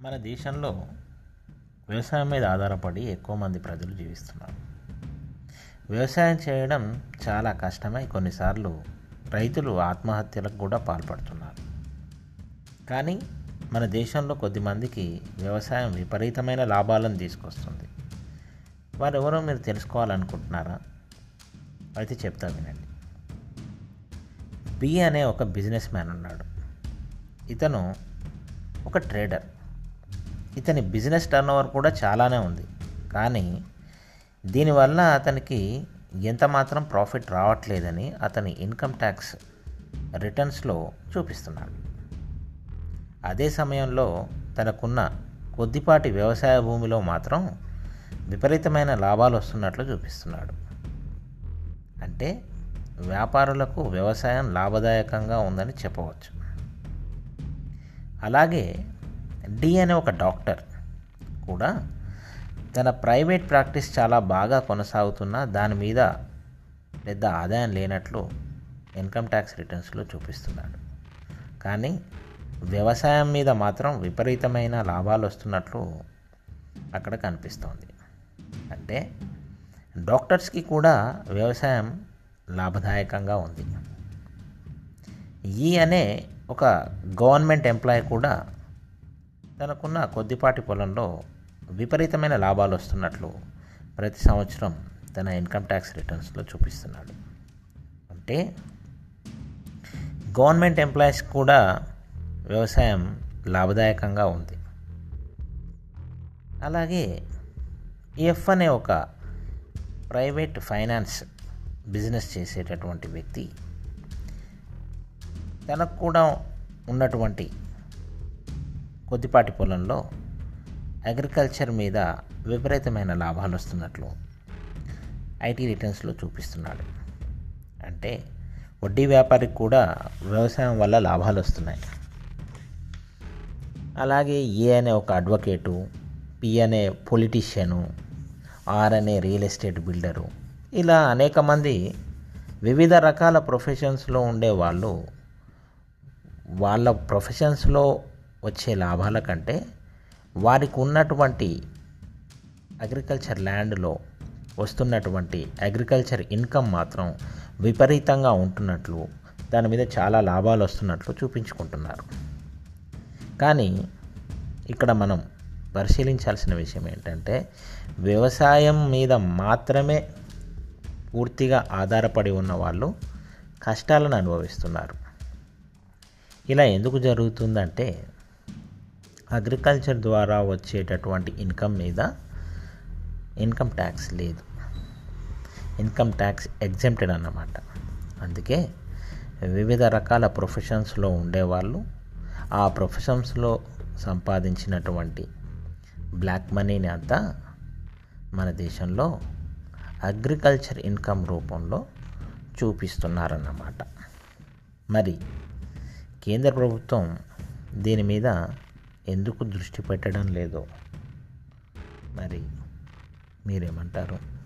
మన దేశంలో వ్యవసాయం మీద ఆధారపడి ఎక్కువ మంది ప్రజలు జీవిస్తున్నారు వ్యవసాయం చేయడం చాలా కష్టమై కొన్నిసార్లు రైతులు ఆత్మహత్యలకు కూడా పాల్పడుతున్నారు కానీ మన దేశంలో కొద్దిమందికి వ్యవసాయం విపరీతమైన లాభాలను తీసుకొస్తుంది వారు ఎవరో మీరు తెలుసుకోవాలనుకుంటున్నారా అయితే చెప్తా వినండి బి అనే ఒక బిజినెస్ మ్యాన్ ఉన్నాడు ఇతను ఒక ట్రేడర్ ఇతని బిజినెస్ టర్నోవర్ కూడా చాలానే ఉంది కానీ దీనివల్ల అతనికి ఎంత మాత్రం ప్రాఫిట్ రావట్లేదని అతని ఇన్కమ్ ట్యాక్స్ రిటర్న్స్లో చూపిస్తున్నాడు అదే సమయంలో తనకున్న కొద్దిపాటి వ్యవసాయ భూమిలో మాత్రం విపరీతమైన లాభాలు వస్తున్నట్లు చూపిస్తున్నాడు అంటే వ్యాపారులకు వ్యవసాయం లాభదాయకంగా ఉందని చెప్పవచ్చు అలాగే డి అనే ఒక డాక్టర్ కూడా తన ప్రైవేట్ ప్రాక్టీస్ చాలా బాగా కొనసాగుతున్నా దాని మీద పెద్ద ఆదాయం లేనట్లు ఇన్కమ్ ట్యాక్స్ రిటర్న్స్లో చూపిస్తున్నాడు కానీ వ్యవసాయం మీద మాత్రం విపరీతమైన లాభాలు వస్తున్నట్లు అక్కడ కనిపిస్తోంది అంటే డాక్టర్స్కి కూడా వ్యవసాయం లాభదాయకంగా ఉంది ఈ అనే ఒక గవర్నమెంట్ ఎంప్లాయీ కూడా తనకున్న కొద్దిపాటి పొలంలో విపరీతమైన లాభాలు వస్తున్నట్లు ప్రతి సంవత్సరం తన ఇన్కమ్ ట్యాక్స్ రిటర్న్స్లో చూపిస్తున్నాడు అంటే గవర్నమెంట్ ఎంప్లాయీస్ కూడా వ్యవసాయం లాభదాయకంగా ఉంది అలాగే ఎఫ్ అనే ఒక ప్రైవేట్ ఫైనాన్స్ బిజినెస్ చేసేటటువంటి వ్యక్తి తనకు కూడా ఉన్నటువంటి కొద్దిపాటి పొలంలో అగ్రికల్చర్ మీద విపరీతమైన లాభాలు వస్తున్నట్లు ఐటీ రిటర్న్స్లో చూపిస్తున్నాడు అంటే వడ్డీ వ్యాపారికి కూడా వ్యవసాయం వల్ల లాభాలు వస్తున్నాయి అలాగే ఏ అనే ఒక అడ్వకేటు పి అనే పొలిటీషియను ఆర్ అనే రియల్ ఎస్టేట్ బిల్డరు ఇలా అనేక మంది వివిధ రకాల ప్రొఫెషన్స్లో ఉండే వాళ్ళు వాళ్ళ ప్రొఫెషన్స్లో వచ్చే లాభాల కంటే వారికి ఉన్నటువంటి అగ్రికల్చర్ ల్యాండ్లో వస్తున్నటువంటి అగ్రికల్చర్ ఇన్కమ్ మాత్రం విపరీతంగా ఉంటున్నట్లు దాని మీద చాలా లాభాలు వస్తున్నట్లు చూపించుకుంటున్నారు కానీ ఇక్కడ మనం పరిశీలించాల్సిన విషయం ఏంటంటే వ్యవసాయం మీద మాత్రమే పూర్తిగా ఆధారపడి ఉన్న వాళ్ళు కష్టాలను అనుభవిస్తున్నారు ఇలా ఎందుకు జరుగుతుందంటే అగ్రికల్చర్ ద్వారా వచ్చేటటువంటి ఇన్కమ్ మీద ఇన్కమ్ ట్యాక్స్ లేదు ఇన్కమ్ ట్యాక్స్ ఎగ్జెంప్టెడ్ అన్నమాట అందుకే వివిధ రకాల ప్రొఫెషన్స్లో ఉండేవాళ్ళు ఆ ప్రొఫెషన్స్లో సంపాదించినటువంటి బ్లాక్ మనీని అంతా మన దేశంలో అగ్రికల్చర్ ఇన్కమ్ రూపంలో చూపిస్తున్నారన్నమాట మరి కేంద్ర ప్రభుత్వం దీని మీద ఎందుకు దృష్టి పెట్టడం లేదో మరి మీరేమంటారు